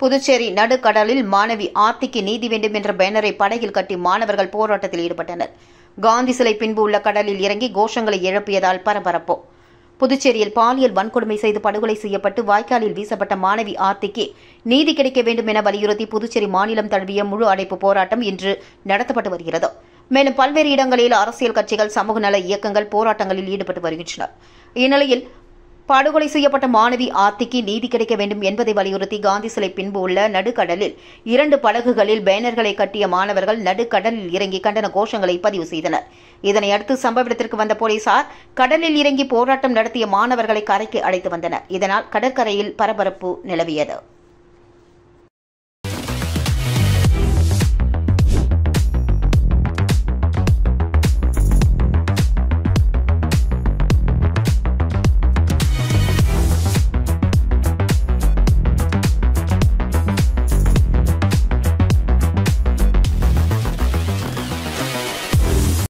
புதுச்சேரி நடுக்கடலில் மாணவி ஆர்த்திக்கு நீதி வேண்டும் என்ற பேனரை படகில் கட்டி மாணவர்கள் போராட்டத்தில் ஈடுபட்டனர் காந்தி சிலை பின்பு உள்ள கடலில் இறங்கி கோஷங்களை எழுப்பியதால் பரபரப்பு புதுச்சேரியில் பாலியல் வன்கொடுமை செய்து படுகொலை செய்யப்பட்டு வாய்க்காலில் வீசப்பட்ட மாணவி ஆர்த்திக்கு நீதி கிடைக்க வேண்டும் என வலியுறுத்தி புதுச்சேரி மாநிலம் தழுவிய முழு அடைப்பு போராட்டம் இன்று நடத்தப்பட்டு வருகிறது மேலும் பல்வேறு இடங்களில் அரசியல் கட்சிகள் சமூக நல இயக்கங்கள் போராட்டங்களில் ஈடுபட்டு வருகின்றன இந்நிலையில் படுகொலை செய்யப்பட்ட மாணவி ஆர்த்திக்கு நீதி கிடைக்க வேண்டும் என்பதை வலியுறுத்தி காந்தி சிலை பின்பு உள்ள நடுக்கடலில் இரண்டு படகுகளில் பேனர்களை கட்டிய மாணவர்கள் நடுக்கடலில் இறங்கி கண்டன கோஷங்களை பதிவு செய்தனர் இதனையடுத்து சம்பவ இடத்திற்கு வந்த போலீசார் கடலில் இறங்கி போராட்டம் நடத்திய மாணவர்களை கரைக்கு அழைத்து வந்தனர் இதனால் கடற்கரையில் பரபரப்பு நிலவியது